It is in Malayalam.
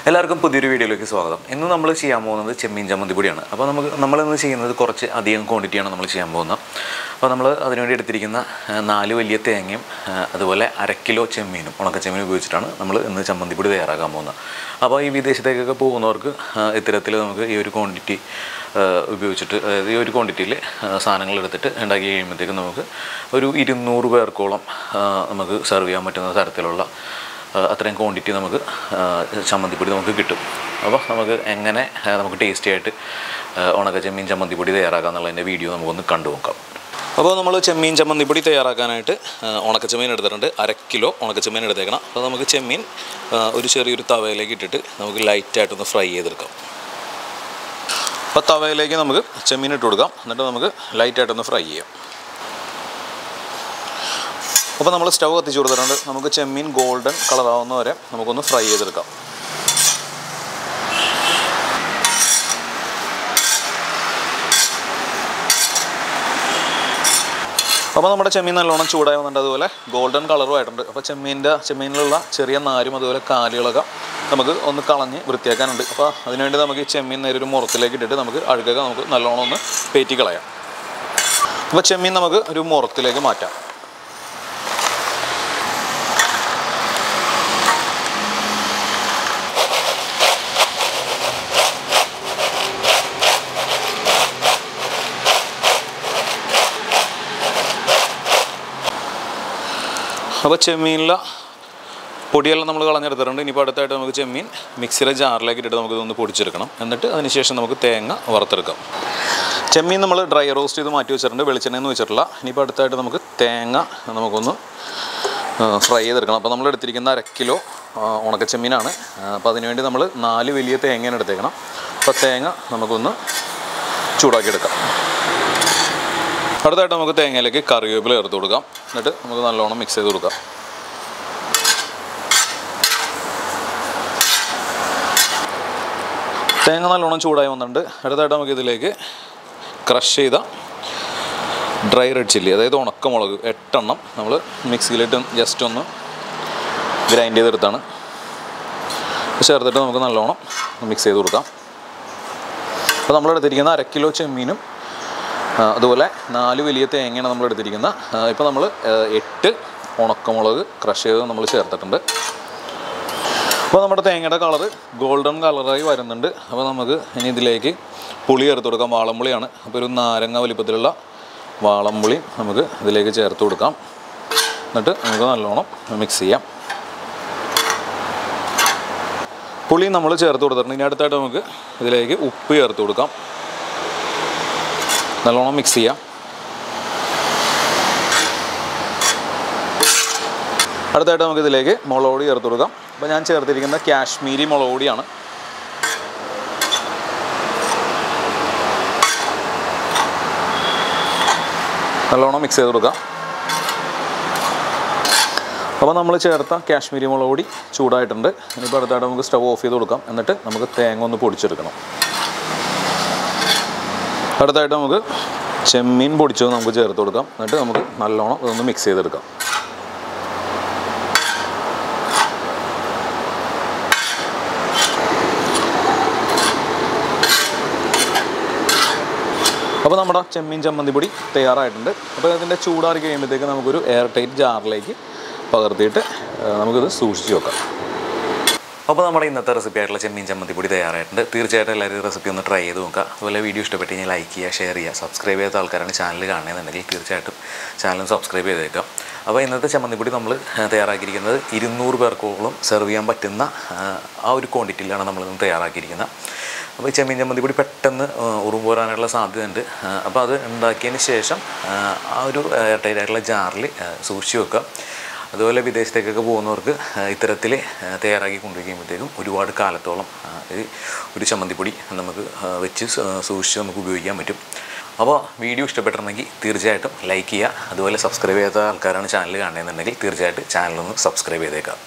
എല്ലാവർക്കും പുതിയൊരു വീഡിയോയിലേക്ക് സ്വാഗതം ഇന്ന് നമ്മൾ ചെയ്യാൻ പോകുന്നത് ചെമ്മീൻ ചമ്മന്തി പൊടിയാണ് അപ്പോൾ നമുക്ക് നമ്മളിന്ന് ചെയ്യുന്നത് കുറച്ച് അധികം ക്വാണ്ടിറ്റിയാണ് നമ്മൾ ചെയ്യാൻ പോകുന്നത് അപ്പോൾ നമ്മൾ അതിനുവേണ്ടി എടുത്തിരിക്കുന്ന ആ, നാല് വലിയ തേങ്ങയും ആ, അതുപോലെ അര കിലോ ചെമ്മീനും ഉണക്ക ചെമ്മീനും ഉപയോഗിച്ചിട്ടാണ് നമ്മൾ ഇന്ന് ചമ്മന്തി പൊടി തയ്യാറാക്കാൻ പോകുന്നത് അപ്പോൾ ഈ വിദേശത്തേക്കൊക്കെ പോകുന്നവർക്ക് ആ, ഇത്തരത്തിൽ നമുക്ക് ഈ ഒരു ക്വാണ്ടിറ്റി ഉപയോഗിച്ചിട്ട് അതായത് ഈ ഒരു ക്വാണ്ടിറ്റിയിൽ സാധനങ്ങൾ എടുത്തിട്ട് ഉണ്ടാക്കി കഴിയുമ്പോഴത്തേക്കും നമുക്ക് ഒരു ഇരുന്നൂറ് പേർക്കോളം ആ, നമുക്ക് സെർവ് ചെയ്യാൻ പറ്റുന്ന തരത്തിലുള്ള ആ, അത്രയും ക്വാണ്ടിറ്റി നമുക്ക് ആ, ചമ്മന്തിപ്പൊടി നമുക്ക് കിട്ടും അപ്പോൾ നമുക്ക് എങ്ങനെ ആ, നമുക്ക് ടേസ്റ്റി ആയിട്ട് ആ, ഉണക്ക ചെമ്മീൻ ചമ്മന്തിപ്പൊടി തയ്യാറാക്കാം എന്നുള്ളതിൻ്റെ വീഡിയോ നമുക്കൊന്ന് കണ്ടു നോക്കാം അപ്പോൾ നമ്മൾ ചെമ്മീൻ ചമ്മന്തിപ്പൊടി തയ്യാറാക്കാനായിട്ട് ആ, ഉണക്ക ചെമ്മീൻ എടുത്തിട്ടുണ്ട് അര കിലോ ഉണക്ക ചെമ്മീൻ എടുത്തേക്കണം അപ്പോൾ നമുക്ക് ചെമ്മീൻ ആ, ഒരു ചെറിയൊരു തവയിലേക്ക് ഇട്ടിട്ട് നമുക്ക് ലൈറ്റായിട്ടൊന്ന് ഫ്രൈ ചെയ്തെടുക്കാം അപ്പോൾ തവയിലേക്ക് നമുക്ക് ചെമ്മീൻ ഇട്ട് കൊടുക്കാം എന്നിട്ട് നമുക്ക് ലൈറ്റായിട്ടൊന്ന് ഫ്രൈ ചെയ്യാം അപ്പോൾ നമ്മൾ സ്റ്റവ് കത്തിച്ച് കൊടുത്തിട്ടുണ്ട് നമുക്ക് ചെമ്മീൻ ഗോൾഡൻ കളറാവുന്ന വരെ നമുക്കൊന്ന് ഫ്രൈ ചെയ്തെടുക്കാം അപ്പോൾ നമ്മുടെ ചെമ്മീൻ നല്ലോണം ചൂടായി വന്നിട്ടുണ്ട് അതുപോലെ ഗോൾഡൻ കളറും ആയിട്ടുണ്ട് അപ്പോൾ ചെമ്മീൻ്റെ ചെമ്മീനിലുള്ള ചെറിയ നാരും അതുപോലെ കാലുകളൊക്കെ നമുക്ക് ഒന്ന് കളഞ്ഞ് വൃത്തിയാക്കാനുണ്ട് അപ്പോൾ അതിനുവേണ്ടി നമുക്ക് ഈ ചെമ്മീൻ നേരെ ഒരു മുറത്തിലേക്ക് ഇട്ടിട്ട് നമുക്ക് അഴുകൊക്കെ നമുക്ക് നല്ലോണം ഒന്ന് പേറ്റി കളയാം അപ്പോൾ ചെമ്മീൻ നമുക്ക് ഒരു മുറത്തിലേക്ക് മാറ്റാം അപ്പോൾ ചെമ്മീനിലെ പൊടിയെല്ലാം നമ്മൾ കളഞ്ഞെടുത്തിട്ടുണ്ട് ഇനിയിപ്പോൾ അടുത്തായിട്ട് നമുക്ക് ചെമ്മീൻ മിക്സിയുടെ ജാറിലേക്ക് ഇട്ടിട്ട് നമുക്ക് ഇതൊന്ന് പൊടിച്ചെടുക്കണം എന്നിട്ട് അതിനുശേഷം നമുക്ക് തേങ്ങ വറുത്തെടുക്കാം ചെമ്മീൻ നമ്മൾ ഡ്രൈ റോസ്റ്റ് ചെയ്ത് മാറ്റി വെച്ചിട്ടുണ്ട് വെളിച്ചെണ്ണയെന്ന് വെച്ചിട്ടില്ല ഇനിയിപ്പോൾ അടുത്തായിട്ട് നമുക്ക് തേങ്ങ നമുക്കൊന്ന് ഫ്രൈ ചെയ്തെടുക്കണം അപ്പോൾ നമ്മൾ എടുത്തിരിക്കുന്ന അര കിലോ ഉണക്ക ചെമ്മീനാണ് അപ്പോൾ അതിനുവേണ്ടി നമ്മൾ നാല് വലിയ തേങ്ങയാണ് എടുത്തേക്കണം അപ്പോൾ തേങ്ങ നമുക്കൊന്ന് ചൂടാക്കിയെടുക്കാം അടുത്തായിട്ട് നമുക്ക് തേങ്ങയിലേക്ക് കറിവേപ്പില ചേർത്ത് കൊടുക്കാം എന്നിട്ട് നമുക്ക് നല്ലോണം മിക്സ് ചെയ്ത് കൊടുക്കാം തേങ്ങ നല്ലോണം ചൂടായി വന്നിട്ടുണ്ട് അടുത്തായിട്ട് നമുക്ക് ഇതിലേക്ക് ക്രഷ് ചെയ്ത ഡ്രൈ റെഡ് ചില്ലി അതായത് ഉണക്കമുളക് എട്ടെണ്ണം നമ്മൾ മിക്സിയിലിട്ട് ജസ്റ്റ് ഒന്ന് ഗ്രൈൻഡ് ചെയ്തെടുത്താണ് ചേർത്തിട്ട് നമുക്ക് നല്ലോണം മിക്സ് ചെയ്ത് കൊടുക്കാം അപ്പോൾ നമ്മൾ എടുത്തിരിക്കുന്ന അര കിലോ ചെമ്മീനും ആ, അതുപോലെ നാല് വലിയ തേങ്ങയാണ് നമ്മൾ എടുത്തിരിക്കുന്ന ഇപ്പോൾ നമ്മൾ എട്ട് ഉണക്കമുളക് ക്രഷ് ചെയ്ത് നമ്മൾ ചേർത്തിട്ടുണ്ട് അപ്പോൾ നമ്മുടെ തേങ്ങയുടെ കളറ് ഗോൾഡൻ കളറായി വരുന്നുണ്ട് അപ്പോൾ നമുക്ക് ഇനി ഇതിലേക്ക് പുളി ചേർത്ത് കൊടുക്കാം വാളംപുളിയാണ് അപ്പോൾ ഒരു നാരങ്ങ വലിപ്പത്തിലുള്ള വാളംപുളി നമുക്ക് ഇതിലേക്ക് ചേർത്ത് കൊടുക്കാം എന്നിട്ട് നമുക്ക് നല്ലോണം മിക്സ് ചെയ്യാം പുളി നമ്മൾ ചേർത്ത് കൊടുത്തിട്ടുണ്ട് ഇനി അടുത്തായിട്ട് നമുക്ക് ഇതിലേക്ക് ഉപ്പ് ചേർത്ത് കൊടുക്കാം നല്ലോണം മിക്സ് ചെയ്യാം അടുത്തായിട്ട് നമുക്ക് ഇതിലേക്ക് മുളക് പൊടി ചേർത്ത് കൊടുക്കാം അപ്പോൾ ഞാൻ ചേർത്തിരിക്കുന്ന കാശ്മീരി മുളക് പൊടിയാണ് നല്ലോണം മിക്സ് ചെയ്ത് കൊടുക്കാം അപ്പോൾ നമ്മൾ ചേർത്ത കാശ്മീരി മുളക് പൊടി ചൂടായിട്ടുണ്ട് ഇനിയിപ്പോൾ അടുത്തായിട്ട് നമുക്ക് സ്റ്റവ് ഓഫ് ചെയ്ത് കൊടുക്കാം എന്നിട്ട് നമുക്ക് തേങ്ങ ഒന്ന് പൊടിച്ചെടുക്കണം അടുത്തായിട്ട് നമുക്ക് ചെമ്മീൻ പൊടിച്ചത് നമുക്ക് ചേർത്ത് കൊടുക്കാം എന്നിട്ട് നമുക്ക് നല്ലോണം ഇതൊന്ന് മിക്സ് ചെയ്തെടുക്കാം അപ്പോൾ നമ്മുടെ ചെമ്മീൻ ചമ്മന്തി പൊടി തയ്യാറായിട്ടുണ്ട് അപ്പോൾ ഇതിൻ്റെ ചൂടാറി കഴിയുമ്പോഴത്തേക്ക് നമുക്കൊരു എയർ ടൈറ്റ് ജാറിലേക്ക് പകർത്തിയിട്ട് ആ, നമുക്കിത് സൂക്ഷിച്ച് വെക്കാം അപ്പോൾ നമ്മുടെ ഇന്നത്തെ റെസിപ്പി ആയിട്ടുള്ള ചെമ്മീൻ ചമ്മന്തി പൊടി തയ്യാറായിട്ടുണ്ട് തീർച്ചയായിട്ടും എല്ലാവരും ഈ റെസിപ്പി ഒന്ന് ട്രൈ ചെയ്ത് നോക്കുക അതുപോലെ വീഡിയോ ഇഷ്ടപ്പെട്ട് കഴിഞ്ഞാൽ ലൈക്ക് ചെയ്യുക ഷെയർ ചെയ്യുക സബ്സ്ക്രൈബ് ചെയ്ത ആൾക്കാരാണ് ചാനൽ കാണുന്നതെന്നുണ്ടെങ്കിൽ തീർച്ചയായിട്ടും ചാനൽ സബ്സ്ക്രൈബ് ചെയ്തേക്കാം അപ്പോൾ ഇന്നത്തെ ചമ്മന്തിപ്പൊടി നമ്മൾ ആ, തയ്യാറാക്കിയിരിക്കുന്നത് ഇരുന്നൂറ് പേർക്കോളം സെർവ് ചെയ്യാൻ പറ്റുന്ന ആ, ആ ഒരു ക്വാണ്ടിറ്റിയിലാണ് നമ്മളിന്ന് തയ്യാറാക്കിയിരിക്കുന്നത് അപ്പോൾ ഈ ചെമ്മീൻ ചമ്മന്തിപ്പൊടി പെട്ടെന്ന് ആ, ഉറുമ്പ് വരാനുള്ള സാധ്യതയുണ്ട് ആ, അപ്പോൾ അത് ഉണ്ടാക്കിയതിന് ശേഷം ആ, ആ ഒരു എയർടൈറ്റ് ആയിട്ടുള്ള ജാറിൽ സൂക്ഷിച്ച് വെക്കുക അതുപോലെ വിദേശത്തേക്കൊക്കെ പോകുന്നവർക്ക് ആ, ഇത്തരത്തിൽ ആ, തയ്യാറാക്കി കൊണ്ടുവയ്ക്കുമ്പോഴത്തേക്കും ഒരുപാട് കാലത്തോളം ആ, ഈ ഒരു ചമ്മന്തിപ്പൊടി നമുക്ക് ആ, വെച്ച് സ- സൂക്ഷിച്ച് നമുക്ക് ഉപയോഗിക്കാൻ പറ്റും അപ്പോൾ വീഡിയോ ഇഷ്ടപ്പെട്ടിട്ടുണ്ടെങ്കിൽ തീർച്ചയായിട്ടും ലൈക്ക് ചെയ്യുക അതുപോലെ സബ്സ്ക്രൈബ് ചെയ്യാത്ത ആൾക്കാരാണ് ചാനൽ കാണുന്നതെന്നുണ്ടെങ്കിൽ തീർച്ചയായിട്ടും ചാനലൊന്ന് സബ്സ്ക്രൈബ് ചെയ്തേക്കാം